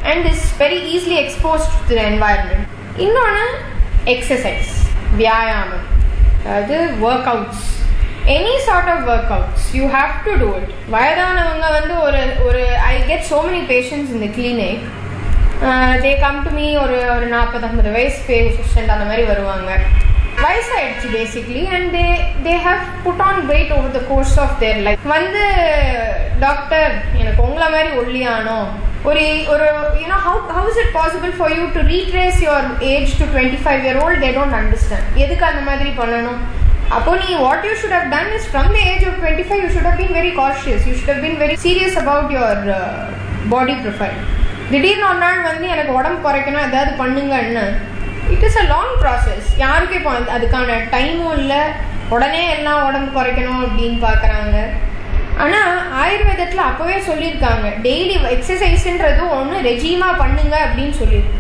and is very easily exposed to the environment இன்னொன்று exercise வியாயாமம் அதாவது workouts any sort of workouts you have to do it வயதானவங்க வந்து ஒரு ஒரு I get so many patients இந்த clinic they come to me ஒரு ஒரு நாற்பது ஐம்பது வயசு பேஷண்ட் அந்த மாதிரி வருவாங்க வயசாயிடுச்சு basically and they they have put on weight over the course of their life வந்து டாக்டர் எனக்கு உங்களை மாதிரி ஒல்லியானோ ஒரு ஒரு you know how how is it possible for you to retrace your age to twenty five year old they don't understand எதுக்கு அந்த மாதிரி பண்ணணும் அப்போ நீ what you should have done is from the age of twenty five you should have been very cautious you should have been very serious about your body profile திடீர்னு ஒரு நாள் வந்து எனக்கு உடம்பு குறைக்கணும் ஏதாவது பண்ணுங்கன்னு it is a long process யாருக்கும் இப்போ அதுக்கான டைமும் இல்லை உடனே எல்லாம் உடம்பு குறைக்கணும் அப்படின்னு பார்க்குறாங்க ஆனால் ஆயுர்வேதத்தில் அப்போவே சொல்லியிருக்காங்க டெய்லி எக்ஸசைஸ்ன்றது ஒன்று ரெஜிமாக பண்ணுங்க அப்படின்னு சொல்லியிருக்கு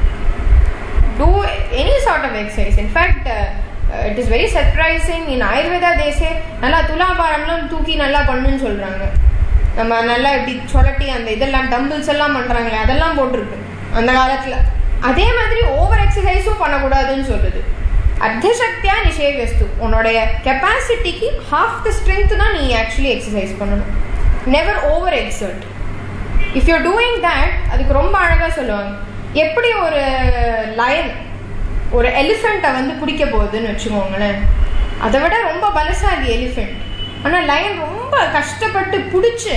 do any sort of exercise in fact it is very surprising in Ayurveda தேசே நல்லா துலாபாரம்லாம் தூக்கி நல்லா பண்ணுன்னு சொல்கிறாங்க நம்ம நல்லா இப்படி சொலட்டி அந்த இதெல்லாம் டம்பிள்ஸ் எல்லாம் பண்ணுறாங்களே அதெல்லாம் போட்டிருக்கு அந்த காலத்தில் அதே மாதிரி ஓவர் எக்ஸசைஸும் பண்ணக்கூடாதுன்னு சொல்லுது அர்த்தசக்தியா நிஷேகஸ்து உன்னோடைய கெப்பாசிட்டிக்கு ஹாஃப் த ஸ்ட்ரென்த் தான் நீ ஆக்சுவலி எக்ஸசைஸ் பண்ணணும் never over exert if you doing that அதுக்கு ரொம்ப அழகாக சொல்லுவாங்க எப்படி ஒரு லயன் ஒரு எலிஃபெண்ட்டை வந்து பிடிக்க போகுதுன்னு வச்சுக்கோங்களேன் அதை விட ரொம்ப பலசாலி எலிஃபெண்ட் ஆனால் லயன் ரொம்ப கஷ்டப்பட்டு பிடிச்சி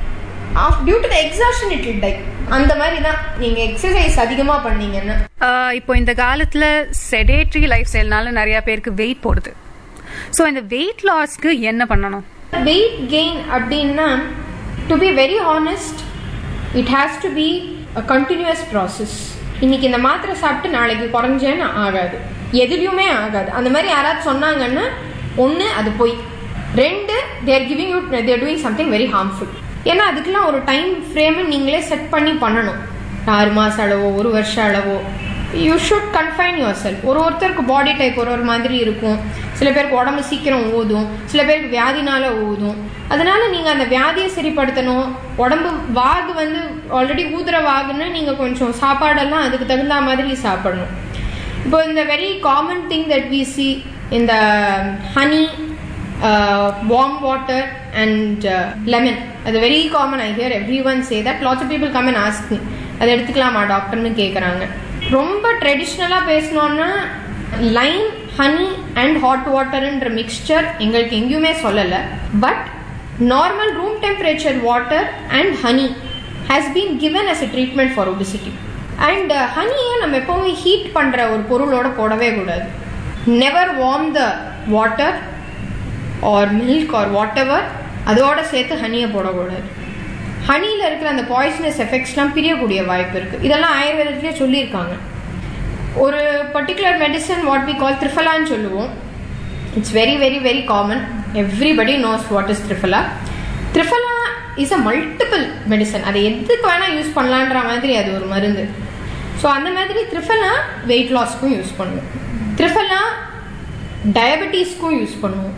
due to the exhaustion it'll die அந்த மாதிரி தான் நீங்கள் எக்ஸசைஸ் அதிகமாக பண்ணீங்கன்னா ஆஹ் இப்போ இந்த காலத்துல செடேட்ரி லைஃப் ஸ்டைல்னால நிறைய பேருக்கு வெயிட் போடுது ஸோ இந்த வெயிட் லாஸ்க்கு என்ன பண்ணணும் வெயிட் கெயின் அப்படின்னா to be very honest it has to be a continuous process இன்னைக்கு இந்த மாத்திரை சாப்பிட்டு நாளைக்கு குறைஞ்சேன்னு ஆகாது எதுலேயுமே ஆகாது அந்த மாதிரி யாராவது சொன்னாங்கன்னா ஒன்று அது போய் ரெண்டு they're giving you they're doing something very harmful ஏன்னா அதுக்கெல்லாம் ஒரு டைம் ஃப்ரேமை நீங்களே செட் பண்ணி பண்ணணும் ஆறு மாதம் அளவோ ஒரு வருஷம் அளவோ you should confine yourself ஒரு ஒருத்தருக்கு பாடி டைப் ஒரு ஒரு மாதிரி இருக்கும் சில பேருக்கு உடம்பு சீக்கிரம் ஊதும் சில பேருக்கு வியாதினால ஊதும் அதனால நீங்கள் அந்த வியாதியை சரிப்படுத்தணும் உடம்பு வாகு வந்து ஆல்ரெடி ஊதுற வாகுன்னு நீங்கள் கொஞ்சம் சாப்பாடெல்லாம் அதுக்கு தகுந்த மாதிரி சாப்பிடணும் இப்போ இந்த very common thing that we see இந்த honey warm water and lemon அது very common I hear everyone say that lots of people come and ask me அதை எடுத்துக்கலாமா டாக்டர்னு கேட்குறாங்க ரொம்ப ட்ரெடிஷ்னலாக பேசணுன்னா லைம் ஹனி அண்ட் ஹாட் வாட்டர்ன்ற மிக்சர் எங்களுக்கு எங்கேயுமே சொல்லலை but normal room temperature water and honey has been given as a treatment for obesity and ஹனியை நம்ம எப்போவுமே ஹீட் பண்ணுற ஒரு பொருளோட போடவே கூடாது never warm the water or milk or whatever அதோட சேர்த்து ஹனியை போடக்கூடாது ஹனியில் இருக்கிற அந்த பாய்சனஸ் எஃபெக்ட்ஸ்லாம் பிரியக்கூடிய வாய்ப்பு இருக்குது இதெல்லாம் ஆயுர்வேதத்திலே சொல்லியிருக்காங்க ஒரு particular medicine what we call த்ரிஃபலான்னு சொல்லுவோம் it's very very very common everybody knows what is triphala triphala is a multiple medicine அதை எதுக்கு வேணால் யூஸ் பண்ணலான்ற மாதிரி அது ஒரு மருந்து ஸோ அந்த மாதிரி த்ரிஃபலா வெயிட் லாஸ்க்கும் யூஸ் பண்ணுவோம் த்ரிஃபலா டயபெட்டிஸ்க்கும் யூஸ் பண்ணுவோம்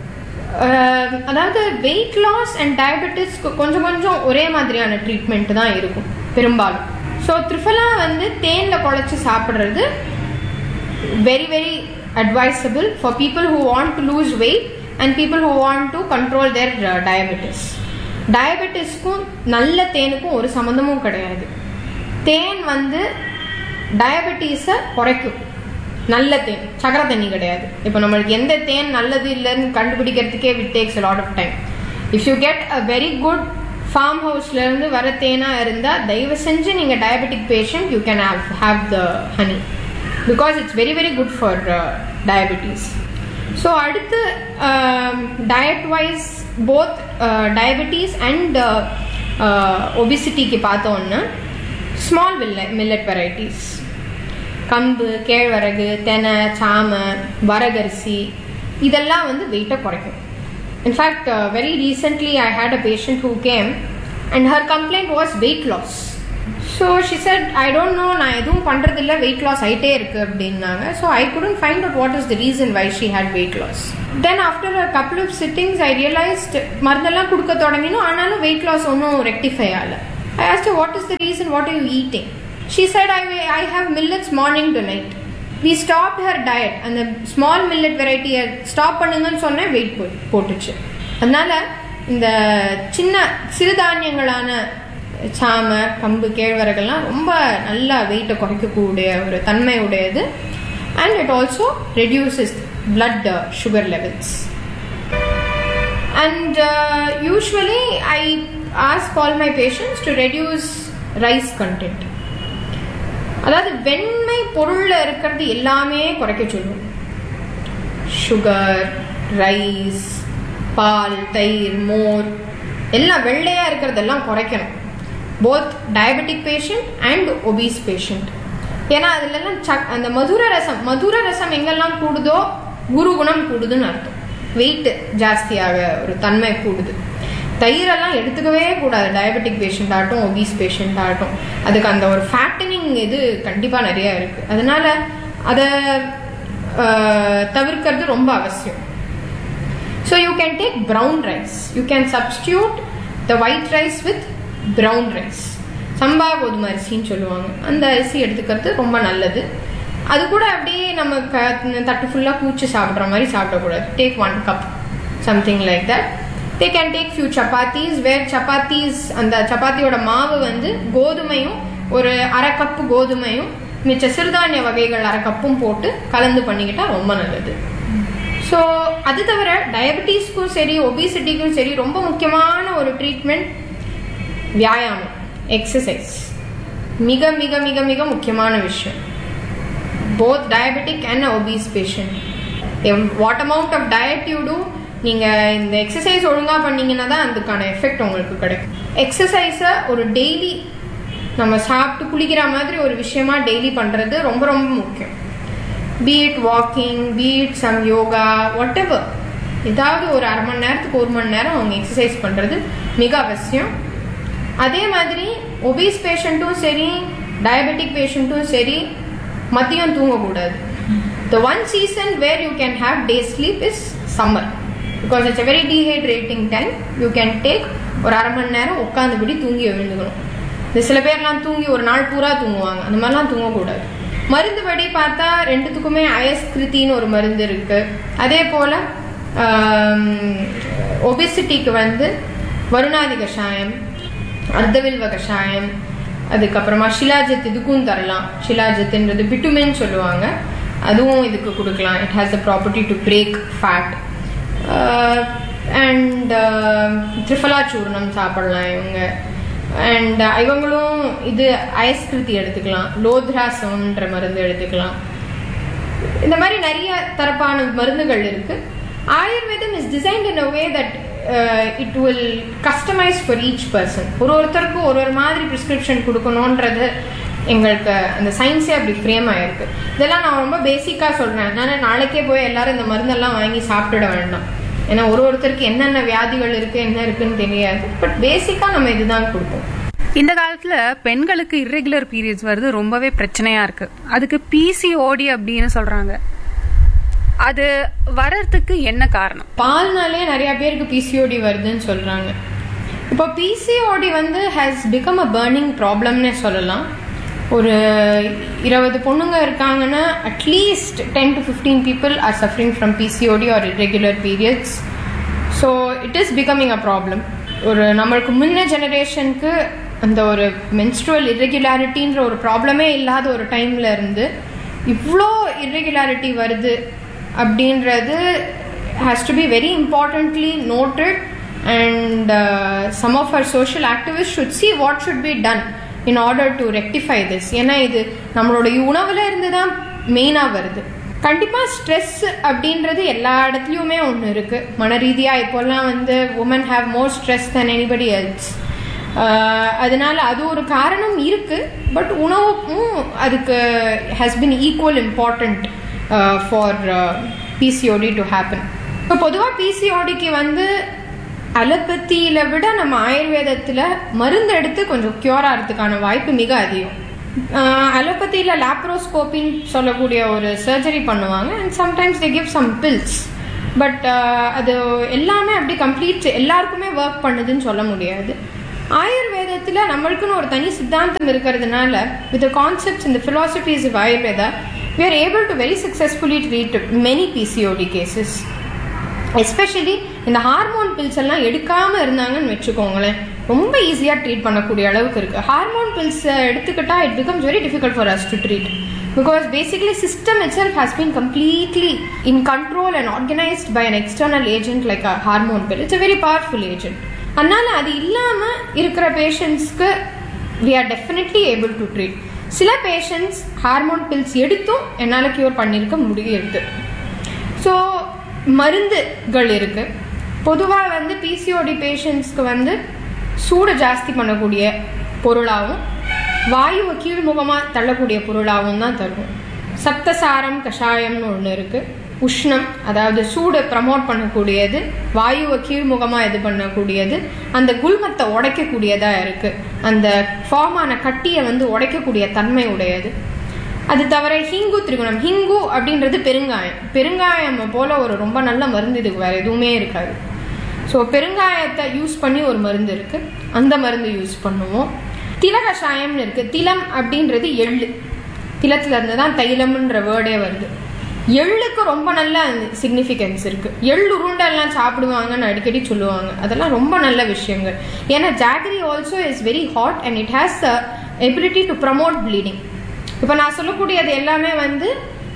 அதாவது வெயிட் லாஸ் அண்ட் டயபெட்டிஸ்க்கு கொஞ்சம் கொஞ்சம் ஒரே மாதிரியான ட்ரீட்மெண்ட் தான் இருக்கும் பெரும்பாலும் ஸோ த்ரிஃபலா வந்து தேனில் குழச்சி சாப்பிட்றது very very advisable for people who want to lose weight and people who want to control their diabetes டயபெட்டிஸ்க்கும் நல்ல தேனுக்கும் ஒரு சம்மந்தமும் கிடையாது தேன் வந்து டயபெட்டிஸை குறைக்கும் நல்ல தேன் சக்கரை தண்ணி கிடையாது இப்போ நம்மளுக்கு எந்த தேன் நல்லது இல்லைன்னு கண்டுபிடிக்கிறதுக்கே it takes lot of time if you get a very good farm ஹவுஸ்லேருந்து வர தேனாக இருந்தால் தயவு செஞ்சு நீங்கள் diabetic patient you can have have the honey because it's very very good for diabetes so அடுத்து diet wise both diabetes and ஒபிசிட்டிக்கு பார்த்தோன்னா ஸ்மால் மில்ல மில்லட் வெரைட்டிஸ் கம்பு கேழ்வரகு தெனை சாமை வரகரிசி இதெல்லாம் வந்து வெயிட்டை குறைக்கும் in fact very recently I had a patient who came and her complaint was weight loss so she said I don't know நான் எதுவும் பண்ணுறதில்ல வெயிட் லாஸ் ஆகிட்டே இருக்குது அப்படின்னாங்க so I couldn't find out what is the reason why she had weight loss then after a couple of sittings I realised மருந்தெல்லாம் கொடுக்க தொடங்கினோம் ஆனாலும் வெயிட் லாஸ் ஒன்றும் ரெக்டிஃபை ஆகலை I asked what is the reason what are you eating she said I I have millets morning to night we stop her diet அந்த small millet வெரைட்டியை stop பண்ணுங்கன்னு சொன்னேன் வெயிட் போ போட்டுச்சு அதனால இந்த சின்ன சிறுதானியங்களான சாம கம்பு கேழ்வரகெல்லாம் ரொம்ப நல்லா வெயிட்டை குறைக்கக்கூடிய ஒரு தன்மை உடையது and it also reduces blood uh, sugar levels and uh, usually i ask all my patients to reduce rice content அதாவது வெண்மை பொருள்ல இருக்கிறது எல்லாமே குறைக்க சொல்லுவோம் சுகர் ரைஸ் பால் தயிர் மோர் எல்லாம் வெள்ளையா இருக்கிறதெல்லாம் குறைக்கணும் both diabetic patient and obese patient ஏன்னா அதுலலாம் சக் அந்த மதுர ரசம் மதுர ரசம் எங்கெல்லாம் கூடுதோ குரு குணம் கூடுதுன்னு அர்த்தம் வெயிட் ஜாஸ்தியாக ஒரு தன்மை கூடுது தயிரெல்லாம் எடுத்துக்கவே கூடாது டயபெட்டிக் பேஷண்ட் ஆகட்டும் ஒபீஸ் பேஷண்ட் ஆகட்டும் அதுக்கு அந்த ஒரு ஃபேட்டனிங் இது கண்டிப்பாக நிறைய இருக்கு அதனால அதை தவிர்க்கிறது ரொம்ப அவசியம் so you can take brown rice you can substitute the white rice with brown rice சம்பா கோதுமை அரிசின்னு சொல்லுவாங்க அந்த அரிசி எடுத்துக்கிறது ரொம்ப நல்லது அது கூட அப்படியே நம்ம க தட்டு ஃபுல்லாக கூச்சு சாப்பிட்ற மாதிரி சாப்பிடக்கூடாது take one cup something like that they can take few chapatis where chapatis அந்த சப்பாத்தியோட மாவு வந்து கோதுமையும் ஒரு அரை கப்பு கோதுமையும் மிச்ச சிறுதானிய வகைகள் அரை கப்பும் போட்டு கலந்து பண்ணிக்கிட்டா ரொம்ப நல்லது ஸோ அது தவிர டயபெட்டிஸ்க்கும் சரி ஒபிசிட்டிக்கும் சரி ரொம்ப முக்கியமான ஒரு ட்ரீட்மெண்ட் வியாயாமம் எக்ஸசைஸ் மிக மிக மிக மிக முக்கியமான விஷயம் both diabetic and obese patient what amount of diet you do நீங்கள் இந்த எக்ஸசைஸ் ஒழுங்காக பண்ணீங்கன்னா தான் அதுக்கான எஃபெக்ட் உங்களுக்கு கிடைக்கும் எக்ஸசைஸை ஒரு டெய்லி நம்ம சாப்பிட்டு குளிக்கிற மாதிரி ஒரு விஷயமா டெய்லி பண்ணுறது ரொம்ப ரொம்ப முக்கியம் be it walking be it some yoga whatever ஏதாவது ஒரு அரை மணி நேரத்துக்கு ஒரு மணி நேரம் அவங்க எக்ஸசைஸ் பண்ணுறது மிக அவசியம் அதே மாதிரி ஒபீஸ் பேஷண்ட்டும் சரி டயபெட்டிக் பேஷண்ட்டும் சரி மதியம் தூங்கக்கூடாது the one season where you can have day sleep is summer because it's a very dehydrating time you can take ஒரு அரை மணி நேரம் உட்காந்துபடி தூங்கி எழுந்துக்கணும் இந்த சில பேர்லாம் தூங்கி ஒரு நாள் பூரா தூங்குவாங்க அந்த மாதிரிலாம் தூங்கக்கூடாது மருந்து படி பார்த்தா ரெண்டுத்துக்குமே அயஸ்கிருத்தின்னு ஒரு மருந்து இருக்கு அதே போல ஒபிசிட்டிக்கு வந்து வருணாதி கஷாயம் அர்த்தவில்வ கஷாயம் அதுக்கப்புறமா ஷிலாஜத் இதுக்கும் தரலாம் ஷிலாஜத்துன்றது பிட்டுமின் சொல்லுவாங்க அதுவும் இதுக்கு கொடுக்கலாம் it has the property to break fat and triphala சூர்ணம் சாப்பிடலாம் இவங்க அண்ட் இவங்களும் இது அயஸ்கிருதி எடுத்துக்கலாம் லோத்ராசம்ன்ற மருந்து எடுத்துக்கலாம் இந்த மாதிரி நிறைய தரப்பான மருந்துகள் இருக்கு Ayurveda is designed in a way that it will customise for each person ஒரு ஒருத்தருக்கும் ஒரு ஒரு மாதிரி ப்ரிஸ்கிரிப்ஷன் கொடுக்கணுன்றது எங்களுக்கு அந்த சயின்ஸே அப்படி ஃப்ரேம் ஆயிருக்கு இதெல்லாம் நான் ரொம்ப பேசிக்காக சொல்கிறேன் அதனால நாளைக்கே போய் எல்லாரும் இந்த மருந்தெல்லாம் வாங்கி சாப்பிட்டுட வேண்டாம் ஏன்னா ஒரு ஒருத்தருக்கு என்னென்ன வியாதிகள் இருக்குது என்ன இருக்குன்னு தெரியாது பட் பேசிக்காக நம்ம இதுதான் கொடுப்போம் இந்த காலத்துல பெண்களுக்கு இர்ரெகுலர் பீரியட்ஸ் வருது ரொம்பவே பிரச்சனையா இருக்கு அதுக்கு பிசிஓடி அப்படின்னு சொல்றாங்க அது வர்றதுக்கு என்ன காரணம் பால்னாலே நிறைய பேருக்கு பிசிஓடி வருதுன்னு சொல்றாங்க இப்போ பிசிஓடி வந்து ஹேஸ் பிகம் அ பேர்னிங் ப்ராப்ளம்னே சொல்லலாம் ஒரு இருபது பொண்ணுங்க இருக்காங்கன்னா at least ten to fifteen people are suffering from PCOD or irregular periods so it is becoming a problem ஒரு நம்மளுக்கு முன்ன ஜெனரேஷனுக்கு அந்த ஒரு மென்ஸ்ட்ருவல் இரெகுலாரிட்டின்ற ஒரு ப்ராப்ளமே இல்லாத ஒரு டைம்ல இருந்து இவ்வளோ இரெகுலாரிட்டி வருது அப்படின்றது has to be very importantly noted and some of our social activist should see what should be done in order to rectify this ஏன்னா இது நம்மளோட உணவுல இருந்து தான் மெயினாக வருது கண்டிப்பாக ஸ்ட்ரெஸ் அப்படின்றது எல்லா இடத்துலையுமே ஒன்று இருக்குது மன ரீதியாக இப்போல்லாம் வந்து women have more stress then anybody else அதனால அது ஒரு காரணம் இருக்கு பட் உணவும் அதுக்கு has been equal important for PCOD to happen இப்போ பொதுவாக பிசிஓடிக்கு வந்து அலோபதியில விட நம்ம ஆயுர்வேதத்தில் மருந்து எடுத்து கொஞ்சம் க்யூர் ஆகிறதுக்கான வாய்ப்பு மிக அதிகம் அலோபதியில் லேப்ரோஸ்கோப்பின்னு சொல்லக்கூடிய ஒரு சர்ஜரி பண்ணுவாங்க and sometimes they give some pills but அது எல்லாமே அப்படி கம்ப்ளீட் எல்லாருக்குமே ஒர்க் பண்ணுதுன்னு சொல்ல முடியாது ஆயுர்வேதத்தில் நம்மளுக்குன்னு ஒரு தனி சித்தாந்தம் இருக்கிறதுனால வித் கான்செப்ட்ஸ் இந்த philosophies of Ayurveda we are able to very successfully treat many PCOD cases especially இந்த ஹார்மோன் பில்ஸ் எல்லாம் எடுக்காம இருந்தாங்கன்னு வச்சுக்கோங்களேன் ரொம்ப ஈஸியாக ட்ரீட் பண்ணக்கூடிய அளவுக்கு இருக்கு ஹார்மோன் பில்ஸ் எடுத்துக்கிட்டா it becomes very difficult for us to treat because basically system itself has been completely in control and organised by an external agent like a hormone pill it's a very powerful agent அதனால அது இல்லாமல் இருக்கிற பேஷண்ட்ஸ்க்கு we are definitely able to treat சில patients hormone pills எடுத்தும் என்னால் cure பண்ணியிருக்க முடியுது ஸோ மருந்துகள் இருக்கு பொதுவாக வந்து பிசிஓடி பேஷண்ட்ஸ்க்கு வந்து சூடு ஜாஸ்தி பண்ணக்கூடிய பொருளாகவும் வாயுவை கீழ்முகமாக தள்ளக்கூடிய பொருளாகவும் தான் தரும் சப்தசாரம் கஷாயம்னு ஒன்று இருக்கு உஷ்ணம் அதாவது சூடு ப்ரமோட் பண்ணக்கூடியது வாயுவை கீழ்முகமாக இது பண்ணக்கூடியது அந்த குல்மத்தை உடைக்கக்கூடியதாக இருக்கு அந்த ஃபார்ம் ஆன கட்டியை வந்து உடைக்கக்கூடிய தன்மை உடையது அது தவிர ஹிங்கு திரிகுணம் ஹிங்கு அப்படின்றது பெருங்காயம் பெருங்காயம் போல ஒரு ரொம்ப நல்ல மருந்து இதுக்கு வேற எதுவுமே இருக்காது ஸோ பெருங்காயத்தை யூஸ் பண்ணி ஒரு மருந்து இருக்கு அந்த மருந்து யூஸ் பண்ணுவோம் தில கஷாயம்னு இருக்கு திலம் அப்படின்றது எள்ளு திலத்துல இருந்து தான் தைலம்ன்ற வேர்டே வருது எள்ளுக்கு ரொம்ப நல்ல சிக்னிஃபிகன்ஸ் இருக்கு எள் உருண்டை எல்லாம் சாப்பிடுவாங்கன்னு அடிக்கடி சொல்லுவாங்க அதெல்லாம் ரொம்ப நல்ல விஷயங்கள் ஏன்னா jaggery also is very hot and it has the ability to promote bleeding இப்போ நான் சொல்லக்கூடியது எல்லாமே வந்து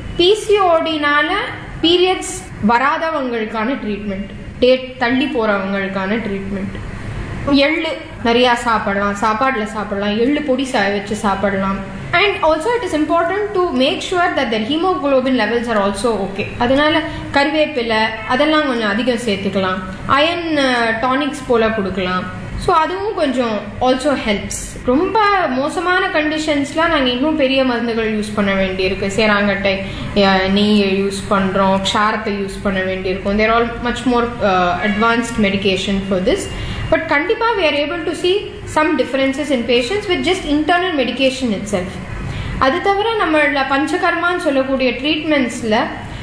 பிசிஓடினால பீரியட்ஸ் வராதவங்களுக்கான ட்ரீட்மெண்ட் டேட் தள்ளி போறவங்களுக்கான ட்ரீட்மெண்ட் எள்ளு நிறையா சாப்பிடலாம் சாப்பாடில் சாப்பிடலாம் எள்ளு பொடி சா வச்சு சாப்பிடலாம் and also it is important to make sure that their haemoglobin levels are also okay அதனால கருவேப்பிலை அதெல்லாம் கொஞ்சம் அதிகம் சேர்த்துக்கலாம் அயன் டானிக்ஸ் போல கொடுக்கலாம் ஸோ அதுவும் கொஞ்சம் ஆல்சோ ஹெல்ப்ஸ் ரொம்ப மோசமான கண்டிஷன்ஸ்லாம் நாங்கள் இன்னும் பெரிய மருந்துகள் யூஸ் பண்ண வேண்டியிருக்கு சேராங்கட்டை அஹ், நெய்யை யூஸ் பண்ணுறோம் க்ஷாரத்தை யூஸ் பண்ண வேண்டியிருக்கும் there all much more advanced medication for this but கண்டிப்பாக we are able to see some differences in patients with just internal medication itself அது தவிர நம்மள பஞ்சகர்மான்னு சொல்லக்கூடிய ட்ரீட்மெண்ட்ஸில்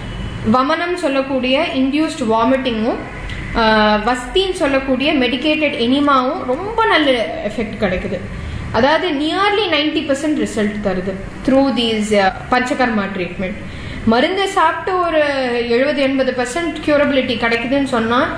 வமனம் சொல்லக்கூடிய இன்டியூஸ்ட் வாமிட்டிங்கும் வஸ்தின்னு சொல்லக்கூடிய மெடிக்கேட்டட் எனிமாவும் ரொம்ப நல்ல எஃபெக்ட் கிடைக்குது அதாவது நியர்லி நைன்டி பர்சன்ட் ரிசல்ட் தருது த்ரூ தீஸ் பஞ்சகர்மா ட்ரீட்மெண்ட் மருந்து சாப்பிட்டு ஒரு எழுபது எண்பது பர்சன்ட் க்யூரபிலிட்டி கிடைக்குதுன்னு சொன்னால்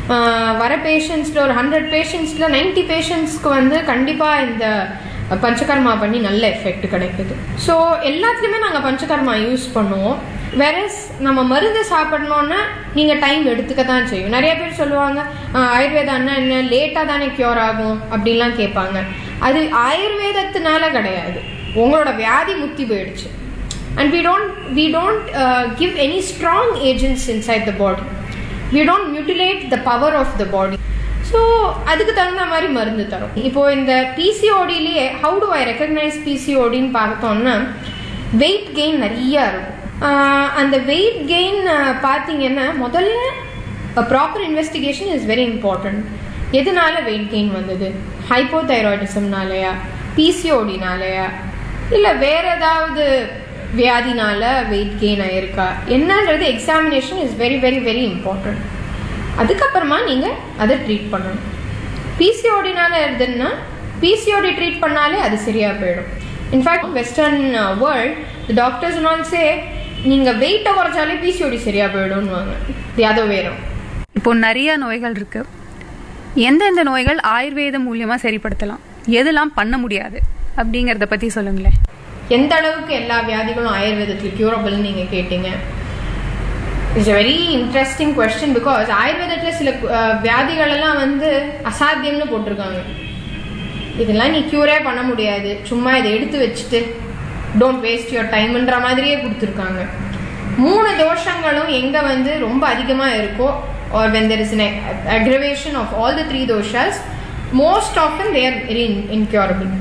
வர பேஷண்ட்ஸில் ஒரு ஹண்ட்ரட் பேஷண்ட்ஸில் நைன்டி பேஷண்ட்ஸ்க்கு வந்து கண்டிப்பாக இந்த பஞ்சகர்மா பண்ணி நல்ல எஃபெக்ட் கிடைக்குது ஸோ எல்லாத்துலேயுமே நாங்கள் பஞ்சகர்மா யூஸ் பண்ணுவோம் வெரஸ் நம்ம மருந்து சாப்பிடணுன்னா நீங்கள் டைம் எடுத்துக்க தான் செய்யும் நிறைய பேர் சொல்லுவாங்க "ஆஹ், ஆயுர்வேதான்னா என்ன லேட்டாக தானே க்யூர் ஆகும் அப்படின்லாம் கேட்பாங்க அது ஆயுர்வேதத்தினால கிடையாது உங்களோட வியாதி முத்தி போயிடுச்சு and we don't we don't give any strong agents inside the body we don't mutilate the power of the body so அதுக்கு தகுந்த மாதிரி மருந்து தரும் இப்போ இந்த பிசிஓடிலேயே ஹவு டு ஐ ரெக்கக்னைஸ் பிசிஓடின்னு பார்த்தோம்னா வெயிட் கெயின் நிறைய இருக்கும் ஆஹ் அந்த வெயிட் கெயின் பார்த்தீங்கன்னா முதல்ல proper investigation is very important எதனால வெயிட் கெயின் வந்தது ஹைப்போதைராய்டிசம்னாலயா பிசிஓடினாலயா இல்லை வேற ஏதாவது வியாதினால வெயிட் கெயின் ஆயிருக்கா என்னன்றது examination is very very very important அதுக்கப்புறமா நீங்கள் அதை ட்ரீட் பண்ணணும் பிசிஓடினால இருந்ததுன்னா பிசிஓடி ட்ரீட் பண்ணாலே அது சரியாக போயிடும் in fact western world doctors all say நீங்கள் வெயிட்டை குறைச்சாலே பிசிஓடி சரியாக போயிடும்னுவாங்க தி அதர் வேறும் இப்போ நிறைய நோய்கள் இருக்கு எந்தெந்த நோய்கள் ஆயுர்வேதம் மூலியமா சரிப்படுத்தலாம் எதெல்லாம் பண்ண முடியாது அப்படிங்கறத பத்தி சொல்லுங்களேன் எந்த அளவுக்கு எல்லா வியாதிகளும் ஆயுர்வேதத்தில் க்யூரபிள்னு நீங்கள் கேட்டீங்க it's very interesting question because ஆயுர்வேதத்தில் சில அஹ், வியாதிகள் எல்லாம் வந்து அசாத்தியம்னு போட்டிருக்காங்க இதெல்லாம் நீ க்யூரே பண்ண முடியாது சும்மா இதை எடுத்து வச்சுட்டு டோன்ட் வேஸ்ட் யுவர் டைம்ன்ற மாதிரியே கொடுத்துருக்காங்க மூணு தோஷங்களும் எங்கே வந்து ரொம்ப அதிகமாக இருக்கோ or when there is an aggravation of all the three doshas most often they are very in- incurable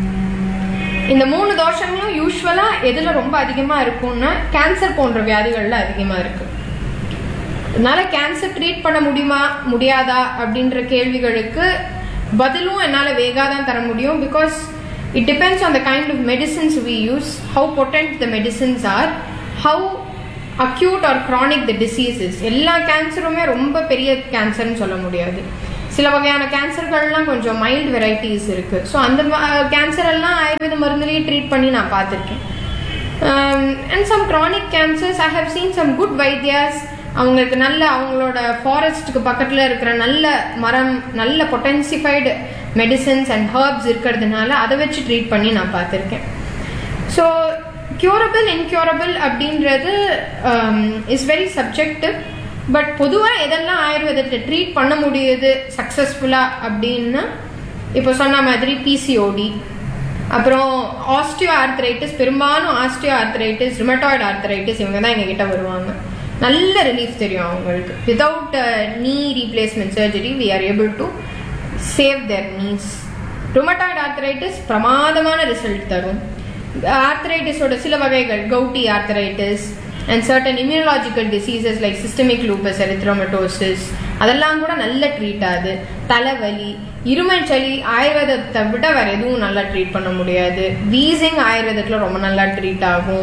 இந்த மூணு தோஷங்களும் யூஸ்வலா எதுல ரொம்ப அதிகமா இருக்கும்னா கேன்சர் போன்ற வியாதிகள்ல அதிகமா இருக்கு அதனால கேன்சர் ட்ரீட் பண்ண முடியுமா முடியாதா அப்படின்ற கேள்விகளுக்கு பதிலும் என்னால் வேகா தான் தர முடியும் because it depends on the kind of medicines we use how potent the medicines are how acute are chronic the diseases எல்லா கேன்சருமே ரொம்ப பெரிய கேன்சர்னு சொல்ல முடியாது சில வகையான கேன்சர்கள்லாம் கொஞ்சம் மைல்டு வெரைட்டிஸ் இருக்கு ஸோ அந்த கேன்சர் எல்லாம் ஆயுர்வேத மருந்துலேயே ட்ரீட் பண்ணி நான் பார்த்துருக்கேன் and some chronic cancers I have seen some good வைத்தியாஸ் அவங்களுக்கு நல்ல அவங்களோட ஃபாரஸ்ட்டுக்கு பக்கத்தில் இருக்கிற நல்ல மரம் நல்ல பொட்டன்சிஃபைடு மெடிசன்ஸ் அண்ட் ஹர்ப்ஸ் இருக்கிறதுனால அதை வச்சு ட்ரீட் பண்ணி நான் பார்த்துருக்கேன் ஸோ க்யூரபிள் இன்க்யூரபிள் அப்படின்றது இஸ் வெரி சப்ஜெக்டிவ் பட் பொதுவாக எதெல்லாம் ஆயுர்வேதத்தை ட்ரீட் பண்ண முடியுது சக்ஸஸ்ஃபுல்லாக அப்படின்னா இப்போ சொன்ன மாதிரி பிசிஓடி அப்புறம் ஆஸ்டியோ ஆர்த்ரைட்டிஸ் பெரும்பாலும் ஆஸ்டியோ ஆர்த்ரைட்டிஸ் ரிமட்டாய்டு ஆர்த்ரைட்டிஸ் இவங்க தான் எங்ககிட்ட வருவாங்க நல்ல ரிலீஃப் தெரியும் அவங்களுக்கு without knee replacement surgery we are able to save their knees rheumatoid arthritis பிரமாதமான ரிசல்ட் தரும் ஆர்த்ரைட்டிஸோட சில வகைகள் gouty arthritis and certain immunological diseases like systemic lupus erythematosus அதெல்லாம் கூட நல்ல ட்ரீட் ஆகுது தலைவலி இருமல் சளி ஆயுர்வேதத்தை விட வேற எதுவும் நல்லா ட்ரீட் பண்ண முடியாது வீசிங் ஆயுர்வேதத்தில் ரொம்ப நல்லா ட்ரீட் ஆகும்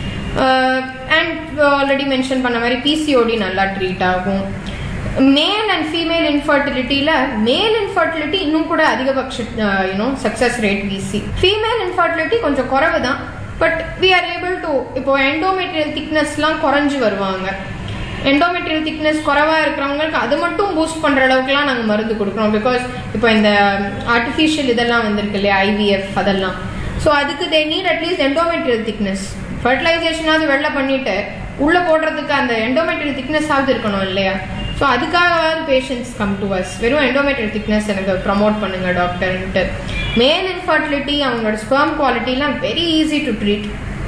அண்ட் ஆல்ரெடி மென்ஷன் பண்ண மாதிரி பிசிஓடி நல்லா ட்ரீட் ஆகும் மேல் அண்ட் ஃபீமேல் இன்ஃபர்டிலிட்டியில் மேல் இன்ஃபர்டிலிட்டி இன்னும் கூட அதிகபட்ச யூனோ சக்ஸஸ் ரேட் விசி ஃபீமேல் இன்ஃபர்டிலிட்டி கொஞ்சம் குறைவு தான் but we are able to இப்போ எண்டோமெட்ரியல் திக்னஸ்லாம் குறைஞ்சு வருவாங்க எண்டோமெட்ரியல் திக்னஸ் குறைவா இருக்கிறவங்களுக்கு அது மட்டும் பூஸ்ட் பண்ற அளவுக்குலாம் நாங்கள் மருந்து கொடுக்குறோம் பிகாஸ் இப்போ இந்த ஆர்டிஃபிஷியல் இதெல்லாம் வந்திருக்கு இல்லையா ஐவிஎஃப் அதெல்லாம் ஸோ அதுக்கு they need at least endometrial thickness ஃபர்டிலைசேஷனாவது வெளில பண்ணிட்டு உள்ள போடுறதுக்கு அந்த எண்டோமெட்ரியல் திக்னஸ் ஆகுது இருக்கணும் இல்லையா ஸோ அதுக்காகவாவது பேஷண்ட்ஸ் கம் டு அஸ் வெறும் எண்டோமெட்ரியல் திக்னஸ் எனக்கு ப்ரமோட் பண்ணுங்க டாக்டர்ன்ட்டு மேல் இன்ஃபர்டிலிட்டி அவங்களோட ஸ்பெர்ம் குவாலிட்டிலாம் very easy to treat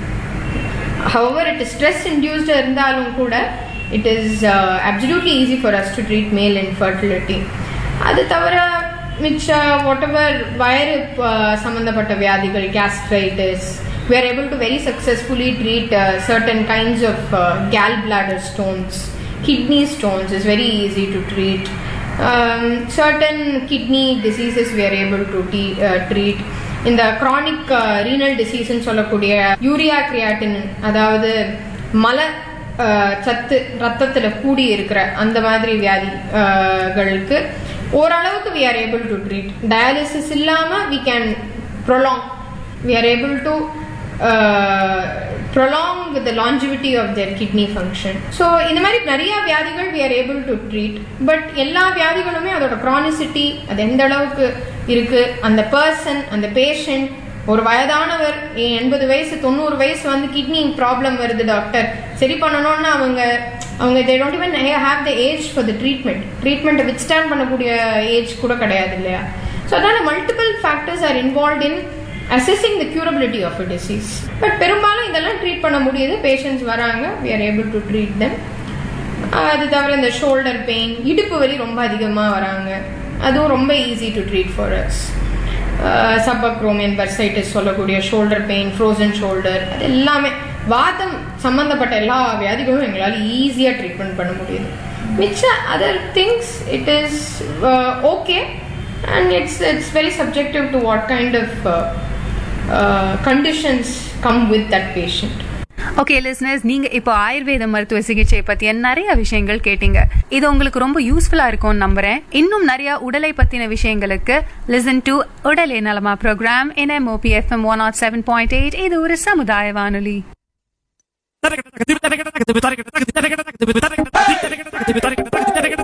however it stress induced இருந்தாலும் கூட it is absolutely easy for us to treat male infertility அது தவிர மிச்ச வாட் எவர் வயறு சம்மந்தப்பட்ட வியாதிகள் gastritis we are able to very successfully treat uh, certain kinds of uh, gallbladder stones kidney stones is very easy to treat um, certain kidney diseases we are able to te- uh, treat இந்த chronic renal டிசீஸ்ன்னு சொல்லக்கூடிய urea creatine அதாவது மலை சத்து ரத்தத்தில் கூடி இருக்கிற அந்த மாதிரி வியாதிகளுக்கு ஓரளவுக்கு we are able to treat dialysis இல்லாமல் we can prolong we are able to prolong the longevity of their kidney function so இந்த மாதிரி நிறைய வியாதிகள் we are able to treat but எல்லா வியாதிகளுமே அதோட க்ரானிசிட்டி அது எந்த அளவுக்கு இருக்கு அந்த பர்சன் அந்த பேஷண்ட் ஒரு வயதானவர் எண்பது வயசு தொண்ணூறு வயசு வந்து கிட்னி ப்ராப்ளம் வருது டாக்டர் சரி பண்ணணும்னா அவங்க அவங்க they don't even have the age for the treatment ட்ரீட்மெண்ட்டை வித் ஸ்டாண்ட் பண்ணக்கூடிய ஏஜ் கூட கிடையாது இல்லையா ஸோ அதனால multiple factors are involve in assessing the curability of a disease but பெரும்பாலும் இதெல்லாம் ட்ரீட் பண்ண முடியுது பேஷண்ட்ஸ் வராங்க we are able to treat them அது தவிர இந்த ஷோல்டர் பெயின் இடுப்பு வலி ரொம்ப அதிகமாக வராங்க அதுவும் ரொம்ப easy to treat for us subacromial bursitis சொல்லக்கூடிய ஷோல்டர் பெயின் ஃப்ரோசன் ஷோல்டர் அது எல்லாமே வாதம் சம்மந்தப்பட்ட எல்லா வியாதிகளும் எங்களால் ஈஸியாக ட்ரீட்மெண்ட் பண்ண முடியுது மிச்ச other things it is okay and it's it's very subjective to what kind of conditions come with that patient okay listeners நீங்க இப்போ ஆயுர்வேத மருத்துவ சிகிச்சை பத்திய நிறைய விஷயங்கள் கேட்டீங்க இது உங்களுக்கு ரொம்ப யூஸ்ஃபுல்லா இருக்கும்னு நம்புறேன் இன்னும் நிறைய உடலை பத்தின விஷயங்களுக்கு லிசன் டு உடலே நலமா ப்ரோக்ராம் என் MOP FM one naught seven point eight இது ஒரு சமுதாய வானொலி Tarek, tarek, tarek, tarek, tarek, tarek, tarek, tarek, tarek, tarek, tarek, tarek, tarek, tarek, tarek, tarek, tarek,